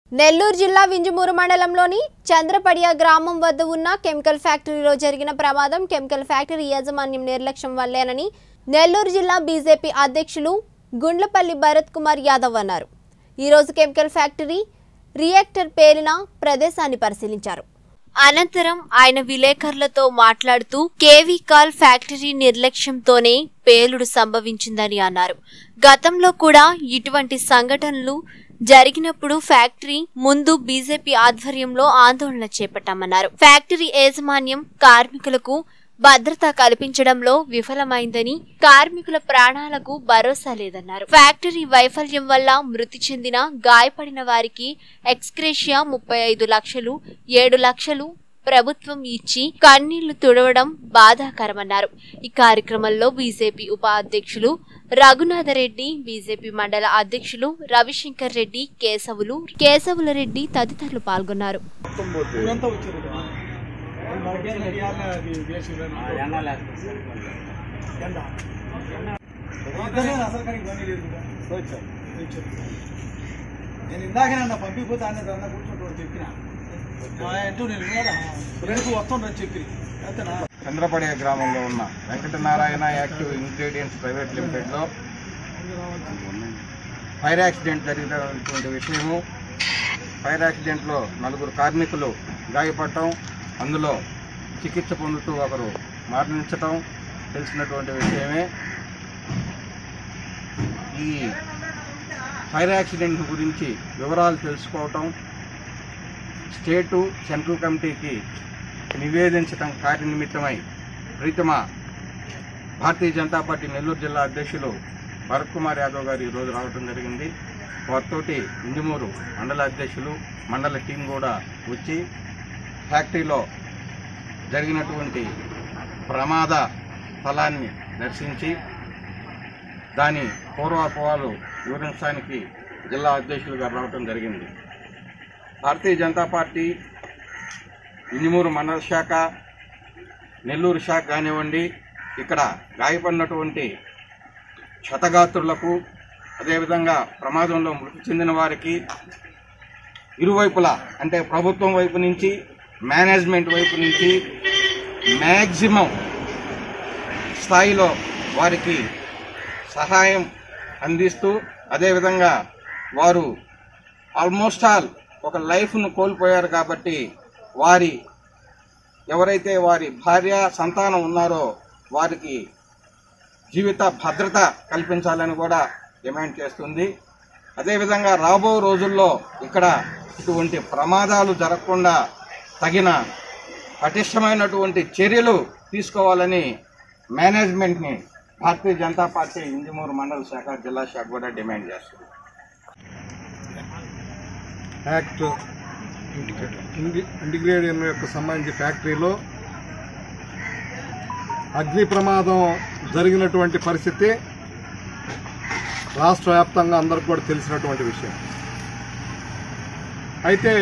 నెల్లూరు జిల్లా వింజమూరు మండలంలోని చంద్రపడియ గ్రామం వద్ద ఉన్న కెమికల్ ఫ్యాక్టరీలో జరిగిన ప్రమాదం కెమికల్ ఫ్యాక్టరీ యాజమాన్యం నిర్లక్ష్యం వల్లేనని నెల్లూరు జిల్లా బీజేపీ అధ్యక్షులు గుండ్లపల్లి భరత్ కుమార్ యాదవ్ అన్నారు ఈరోజు కెమికల్ ఫ్యాక్టరీ రియాక్టర్ పేలిన ప్రదేశాన్ని పరిశీలించారు అనంతరం ఆయన విలేకరులతో మాట్లాడుతూ కేవీకాల్ ఫ్యాక్టరీ నిర్లక్ష్యంతోనే పేలుడు సంభవించిందని అన్నారు గతంలో కూడా ఇటువంటి సంఘటనలు జరిగినప్పుడు ఫ్యాక్టరీ ముందు బీజేపీ ఆధ్వర్యంలో ఆందోళన చేపట్టామన్నారు ఫ్యాక్టరీ యాజమాన్యం కార్మికులకు భద్రత కల్పించడంలో విఫలమైందని కార్మికుల ప్రాణాలకు భరోసా లేదన్నారు ఫ్యాక్టరీ వైఫల్యం వల్ల మృతి చెందిన గాయపడిన వారికి ఎక్స్క్రేషియా ముప్పై ఐదు లక్షలు ఏడు లక్షలు ప్రభుత్వం ఇచ్చి కన్నీళ్లు తుడవడం బాధాకరమన్నారు ఈ కార్యక్రమంలో బీజేపీ ఉపాధ్యక్షులు రఘునాథరెడ్డి బీజేపీ మండల అధ్యక్షులు రవిశంకర్ రెడ్డి కేశవులు కేశవుల రెడ్డి తదితరులు పాల్గొన్నారు ఊరంతా వచ్చారు ఇక్కడ. మనకేం తెలియాలి అది వేసిర్రు అని. ఎండ. ఇద్దరే అసలు కానీ ఇబ్బంది లేదు కూడా. వచ్చారు. నేను ఇందాకనే అన్న పంపిపోతే అన్న అన్న కూర్చుంటాడు చెప్పిన ఆ, అంటూ నేను విన్నాడా రేపు వస్తుండ్రని చెప్పి అంతేనా చంద్రపడే గ్రామంలో ఉన్న వెంకటనారాయణ యాక్టివ్ ఇంగ్రీడియంట్స్ ప్రైవేట్ లిమిటెడ్లో ఫైర్ యాక్సిడెంట్ జరిగినటువంటి విషయము ఫైర్ యాక్సిడెంట్లో నలుగురు కార్మికులు గాయపడటం అందులో చికిత్స పొందుతూ ఒకరు మరణించటం తెలిసినటువంటి విషయమే ఈ ఫైర్ యాక్సిడెంట్ గురించి వివరాలు తెలుసుకోవటం స్టేటు సెంట్రల్ కమిటీకి నివేదించడం కార్యనిమిత్తమై ప్రీతమ భారతీయ జనతా పార్టీ నెల్లూరు జిల్లా అధ్యక్షులు భరత్ కుమార్ యాదవ్ గారు ఈరోజు రావడం జరిగింది వారితోటి ఇంజమూరు మండల అధ్యక్షులు మండల టీం కూడా వచ్చి ఫ్యాక్టరీలో జరిగినటువంటి ప్రమాద స్థలాన్ని దర్శించి దాని పూర్వాపవాలు వివరించడానికి జిల్లా అధ్యక్షులు గారు రావడం జరిగింది భారతీయ జనతా పార్టీ ఇంజమూరు మండల శాఖ నెల్లూరు శాఖ కానివ్వండి ఇక్కడ గాయపడినటువంటి క్షతగాత్రులకు అదేవిధంగా ప్రమాదంలో మృతి చెందిన వారికి ఇరువైపులా అంటే ప్రభుత్వం వైపు నుంచి మేనేజ్మెంట్ వైపు నుంచి మ్యాక్సిమం స్థాయిలో వారికి సహాయం అందిస్తూ అదేవిధంగా వారు ఆల్మోస్ట్ ఆల్ ఒక లైఫ్ను కోల్పోయారు కాబట్టి వారి ఎవరైతే వారి భార్య సంతానం ఉన్నారో వారికి జీవిత భద్రత కల్పించాలని కూడా డిమాండ్ చేస్తుంది అదేవిధంగా రాబో రోజుల్లో ఇక్కడ ఇటువంటి ప్రమాదాలు జరగకుండా తగిన పటిష్టమైనటువంటి చర్యలు తీసుకోవాలని మేనేజ్మెంట్ని భారతీయ జనతా పార్టీ ఇంజమూరు మండల శాఖ జిల్లా శాఖ కూడా డిమాండ్ చేస్తుంది యాక్ట్ ఇండి ఇంటిగ్రేడియన్ యొక్క సంబంధించి ఫ్యాక్టరీలో అగ్ని ప్రమాదం జరిగినటువంటి పరిస్థితి రాష్ట్ర వ్యాప్తంగా అందరికి కూడా తెలిసినటువంటి విషయం అయితే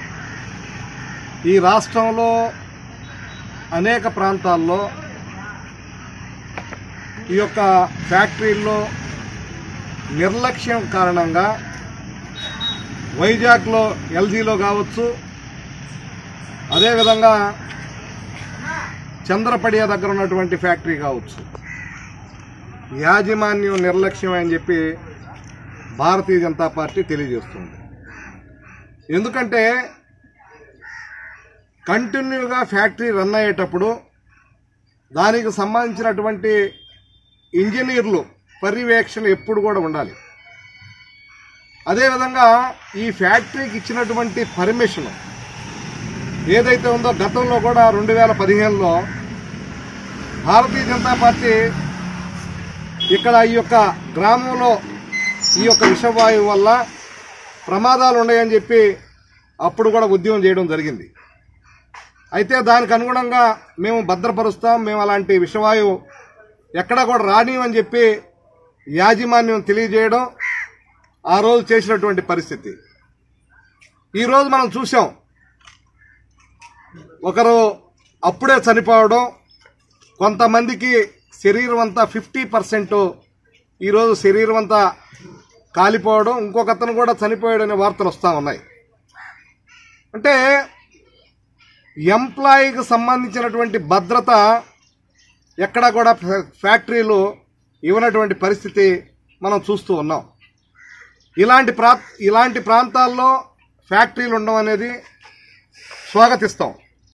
ఈ రాష్ట్రంలో అనేక ప్రాంతాల్లో ఈ యొక్క ఫ్యాక్టరీల్లో నిర్లక్ష్యం కారణంగా వైజాగ్లో ఎల్జీలో కావచ్చు అదేవిధంగా చంద్రపడియ దగ్గర ఉన్నటువంటి ఫ్యాక్టరీ కావచ్చు యాజమాన్యం నిర్లక్ష్యం అని చెప్పి భారతీయ జనతా పార్టీ తెలియజేస్తుంది ఎందుకంటే కంటిన్యూగా ఫ్యాక్టరీ రన్ అయ్యేటప్పుడు దానికి సంబంధించినటువంటి ఇంజనీర్లు పర్యవేక్షణ ఎప్పుడు కూడా ఉండాలి అదేవిధంగా ఈ ఫ్యాక్టరీకి ఇచ్చినటువంటి పర్మిషన్ ఏదైతే ఉందో గతంలో కూడా రెండు వేల పదిహేనులో భారతీయ జనతా పార్టీ ఇక్కడ ఈ యొక్క గ్రామంలో ఈ యొక్క విషవాయువు వల్ల ప్రమాదాలు ఉన్నాయని చెప్పి అప్పుడు కూడా ఉద్యమం చేయడం జరిగింది అయితే దానికి అనుగుణంగా మేము భద్రపరుస్తాం మేము అలాంటి విషవాయువు ఎక్కడా కూడా రానివని చెప్పి యాజమాన్యం తెలియజేయడం ఆ రోజు చేసినటువంటి పరిస్థితి ఈరోజు మనం చూసాం ఒకరు అప్పుడే చనిపోవడం కొంతమందికి శరీరం అంతా ఫిఫ్టీ పర్సెంట్ ఈరోజు శరీరం అంతా కాలిపోవడం ఇంకొక అతను కూడా చనిపోయాడనే వార్తలు వస్తూ ఉన్నాయి అంటే ఎంప్లాయీకి సంబంధించినటువంటి భద్రత ఎక్కడా కూడా ఫ్యా- ఫ్యాక్టరీలు ఇవ్వనటువంటి పరిస్థితి మనం చూస్తూ ఉన్నాం ఇలాంటి ప్రా ఇలాంటి ప్రాంతాల్లో ఫ్యాక్టరీలు ఉండడం అనేది స్వాగతిస్తాం